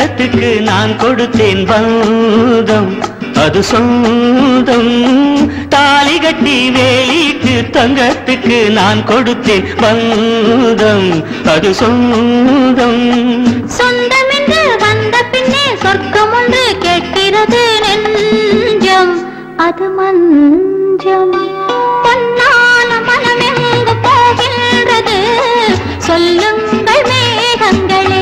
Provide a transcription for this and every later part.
தங்கத்துக்கு நான் கொடுத்தேன் பந்தம் அது சொந்தம் தாலி கட்டி வேலிக்கு தங்கத்துக்கு நான் கொடுத்தேன் பந்தம் அது சொந்தம் சொந்தமென்று வந்த பின்னே சொர்க்கம் ஒன்று கேட்கிறது நெஞ்சம் அது மஞ்சம் பொன்னான மனம் எங்கு போகின்றது சொல்லுங்கள் மேகங்களே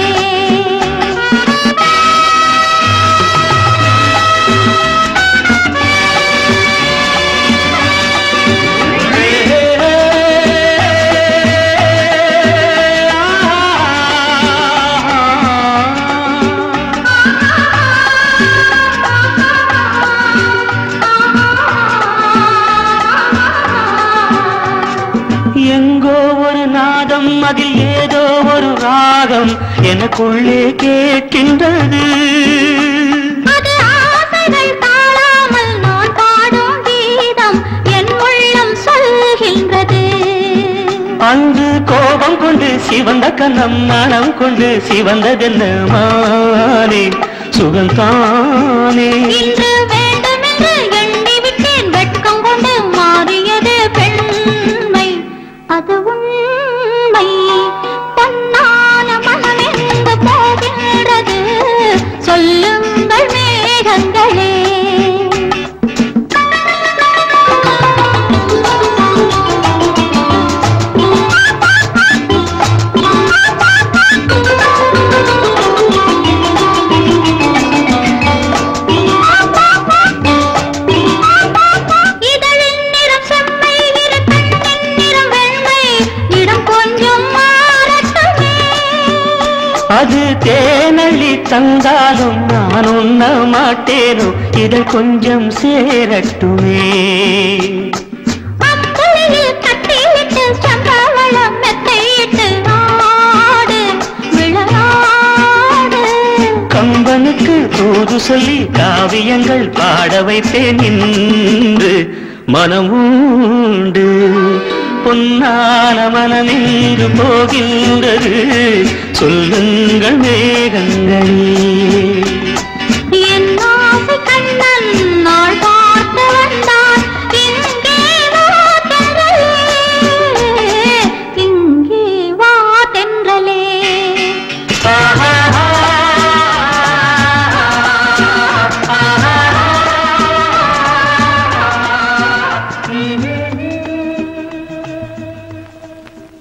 எங்கோ ஒரு நாதம் அதில் ஏதோ ஒரு ராகம் எனக்குள்ளே கேட்கின்றது அது ஆசைகள் தாழாமல் நான் பாடும் கீதம் என் உள்ளம் சொல்கின்றது அன்று கோபம் கொண்டு சிவந்த கண்ணம் மனம் கொண்டு சிவந்ததென்ன மானே சுகந்தானே இன்று வேண்டுமென்று எண்ணி விட்டேன் வெட்கம் கொண்டு மாறியது பெண்மை அது உண்மை பொன்னான மனம் எங்கு போகின்றது சொல்லுங்கள் மேகங்களே இதழின் நிறம் செம்மை இரு கண்ணின் நிறம் வெண்மை இடம் கொஞ்சம் மாறட்டுமே அது தேனள்ளி தந்தாலும் நான் உண்ண மாட்டேனோ இதை கொஞ்சம் சேரட்டுமே அம்புலியில் கட்டிவிட்டு சம்பவளம் மெத்தையிட்டு ஆடு விளையாடு கம்பனுக்கு தூது சொல்லி காவியங்கள் பாட வைப்பேன் இன்று மனமுண்டு பொன்னான மனமெங்கு போகின்றது சொல்லுங்கள் மேகங்களே